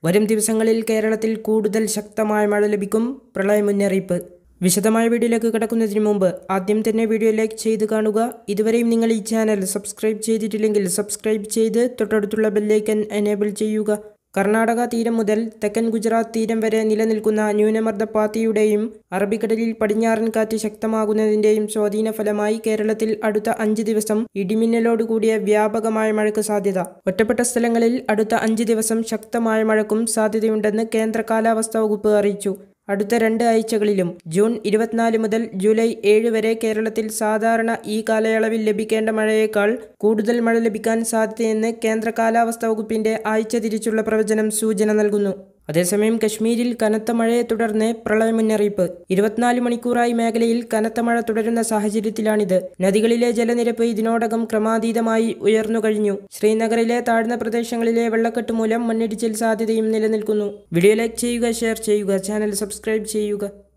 വരും ദിവസങ്ങളിൽ കേരളത്തിൽ കൂടുതൽ ശക്തമായ മഴ ലഭിക്കും പ്രളയ മുന്നറിയിപ്പ് വിശദമായ വീഡിയോയിലേക്ക് കിടക്കുന്നതിന് മുമ്പ് ആദ്യം തന്നെ വീഡിയോ ലൈക്ക് ചെയ്ത് കാണുക ഇതുവരെയും നിങ്ങൾ ഈ ചാനൽ സബ്സ്ക്രൈബ് ചെയ്തിട്ടില്ലെങ്കിൽ സബ്സ്ക്രൈബ് ചെയ്ത് തൊട്ടടുത്തുള്ള ബെല്ലൈക്കൻ എനേബിൾ ചെയ്യുക കർണാടക തീരം മുതൽ തെക്കൻ ഗുജറാത്ത് തീരം വരെ നിലനിൽക്കുന്ന ന്യൂനമർദ്ദപാത്തിയുടെയും അറബിക്കടലിൽ പടിഞ്ഞാറൻ കാറ്റ് ശക്തമാകുന്നതിന്റെയും സ്വാധീന ഫലമായി കേരളത്തിൽ അടുത്ത അഞ്ച് ദിവസം ഇടിമിന്നലോടുകൂടിയ വ്യാപകമായ മഴയ്ക്ക് സാധ്യത ഒറ്റപ്പെട്ട സ്ഥലങ്ങളിൽ അടുത്ത അഞ്ച് ദിവസം ശക്തമായ മഴയ്ക്കും സാധ്യതയുണ്ടെന്ന് കേന്ദ്ര കാലാവസ്ഥാ വകുപ്പ് അറിയിച്ചു അടുത്ത രണ്ട് ആഴ്ചകളിലും ജൂൺ ഇരുപത്തിനാല് മുതൽ ജൂലൈ ഏഴ് വരെ കേരളത്തിൽ സാധാരണ ഈ കാലയളവിൽ ലഭിക്കേണ്ട മഴയേക്കാൾ കൂടുതൽ മഴ ലഭിക്കാൻ സാധ്യതയെന്ന് കേന്ദ്ര കാലാവസ്ഥാ വകുപ്പിന്റെ ആഴ്ച തിരിച്ചുള്ള പ്രവചനം സൂചന നൽകുന്നു അതേസമയം കശ്മീരിൽ കനത്ത മഴയെ തുടർന്ന് പ്രളയ മുന്നറിയിപ്പ് ഇരുപത്തിനാല് മണിക്കൂറായി മേഖലയിൽ കനത്ത മഴ തുടരുന്ന സാഹചര്യത്തിലാണിത് നദികളിലെ ജലനിരപ്പ് ഇതിനോടകം ക്രമാതീതമായി ഉയർന്നു കഴിഞ്ഞു ശ്രീനഗറിലെ താഴ്ന്ന പ്രദേശങ്ങളിലെ വെള്ളക്കെട്ട് മൂലം മണ്ണിടിച്ചിൽ സാധ്യതയും നിലനിൽക്കുന്നു വീഡിയോ ലൈക്ക് ചെയ്യുക ഷെയർ ചെയ്യുക ചാനൽ സബ്സ്ക്രൈബ് ചെയ്യുക